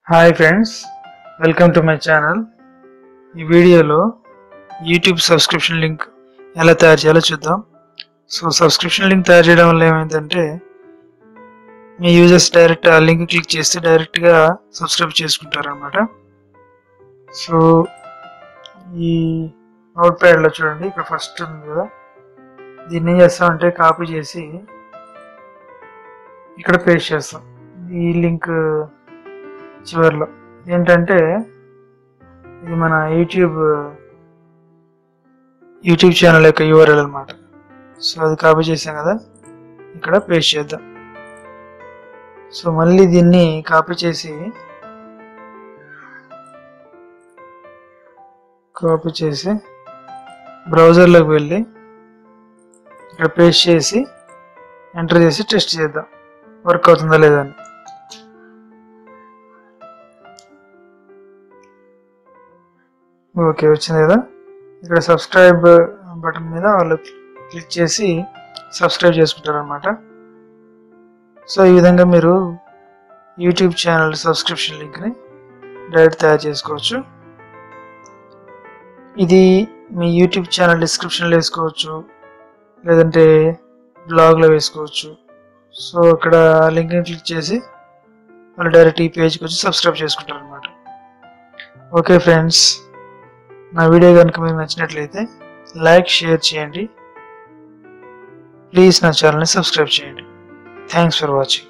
hi friends welcome to my channel ఈ వీడియోలో YouTube subscription link ఎలా తయారు చేయాలో చూద్దాం సో సబ్స్క్రిప్షన్ లింక్ తయారు చేయడం వల్ల ఏమైందంటే మీ యూజర్స్ డైరెక్ట్ ఆ లింక్ క్లిక్ చేస్తే డైరెక్ట్గా సబ్స్క్రైబ్ చేసుకుంటారు అనమాట సో ఈ నోట్ ప్యాడ్లో చూడండి ఇక్కడ ఫస్ట్ ఉంది కదా దీన్ని ఏం చేస్తామంటే కాపీ చేసి ఇక్కడ పేస్ట్ చేస్తాం ఈ లింక్ చివరిలో ఏంటంటే ఇది మన యూట్యూబ్ యూట్యూబ్ ఛానల్ యొక్క యూఆర్ఎల్ అనమాట సో అది కాపీ చేసాం కదా ఇక్కడ పేస్ట్ చేద్దాం సో మళ్ళీ దీన్ని కాపీ చేసి కాపీ చేసి బ్రౌజర్లోకి వెళ్ళి ఇక్కడ పేస్ట్ చేసి ఎంటర్ చేసి టెస్ట్ చేద్దాం వర్క్ అవుతుందా లేదా అని ఓకే వచ్చింది కదా ఇక్కడ సబ్స్క్రైబ్ బటన్ మీద వాళ్ళు క్లిక్ చేసి సబ్స్క్రైబ్ చేసుకుంటారు అనమాట సో ఈ విధంగా మీరు యూట్యూబ్ ఛానల్ సబ్స్క్రిప్షన్ లింక్ని డైరెక్ట్ తయారు చేసుకోవచ్చు ఇది మీ యూట్యూబ్ ఛానల్ డిస్క్రిప్షన్లో వేసుకోవచ్చు లేదంటే బ్లాగ్లో వేసుకోవచ్చు సో ఇక్కడ లింక్ని క్లిక్ చేసి వాళ్ళు డైరెక్ట్ ఈ పేజ్కి వచ్చి సబ్స్క్రైబ్ చేసుకుంటారు అనమాట ఓకే ఫ్రెండ్స్ నా వీడియో కనుక మీకు నచ్చినట్లయితే లైక్ షేర్ చేయండి ప్లీజ్ నా ఛానల్ని సబ్స్క్రైబ్ చేయండి థ్యాంక్స్ ఫర్ వాచింగ్